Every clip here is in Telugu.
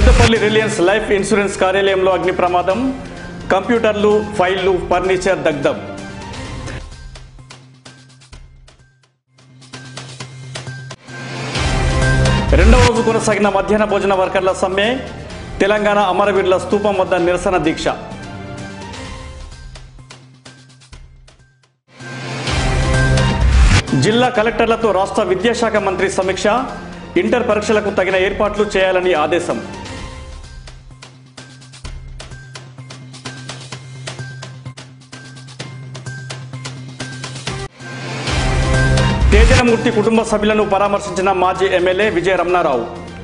పెద్దపల్లి రిలయన్స్ లైఫ్ ఇన్సూరెన్స్ కార్యాలయంలో అగ్ని ప్రమాదం కంప్యూటర్లు ఫైళ్లు ఫర్నిచర్ దగ్ధం రెండవ రోజు కొనసాగిన మధ్యాహ్న భోజన వర్కర్ల సమ్మె తెలంగాణ అమరవీరుల స్తూపం వద్ద నిరసన దీక్ష జిల్లా కలెక్టర్లతో రాష్ట్ర విద్యాశాఖ మంత్రి సమీక్ష ఇంటర్ పరీక్షలకు తగిన ఏర్పాట్లు చేయాలని ఆదేశం తేజనమూర్తి కుటుంబ సభ్యులను పరామర్శించిన మాజీ ఎమ్మెల్యే విజయ రమణారావు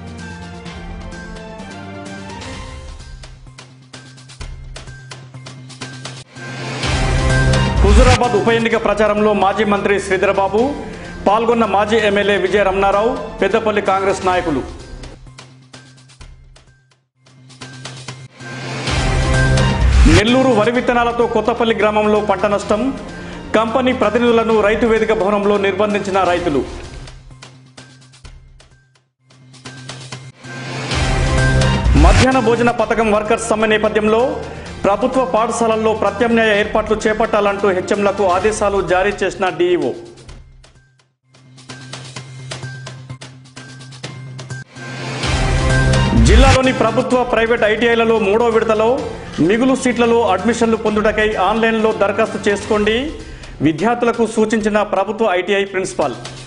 హుజురాబాద్ ఉప ఎన్నిక ప్రచారంలో మాజీ మంత్రి శ్రీధరబాబు పాల్గొన్న మాజీ ఎమ్మెల్యే విజయ రమణారావు పెద్దపల్లి కాంగ్రెస్ నాయకులు నెల్లూరు వరి విత్తనాలతో కొత్తపల్లి గ్రామంలో పంట నష్టం కంపెనీ ప్రతినిధులను రైతు వేదిక భవనంలో నిర్బంధించిన రైతులు మధ్యాహ్న భోజన పథకం వర్కర్స్ సమ్మె నేపథ్యంలో ప్రభుత్వ పాఠశాలల్లో ప్రత్యామ్నాయ ఏర్పాట్లు చేపట్టాలంటూ హెచ్ఎంలకు ఆదేశాలు జారీ చేసిన డీఈఓ జిల్లాలోని ప్రభుత్వ ప్రైవేట్ ఐటీఐలలో మూడో విడతలో మిగులు సీట్లలో అడ్మిషన్లు పొందుటకై ఆన్లైన్లో దరఖాస్తు చేసుకోండి విద్యార్థులకు సూచించిన ప్రభుత్వ ఐటీఐ ప్రిన్సిపాల్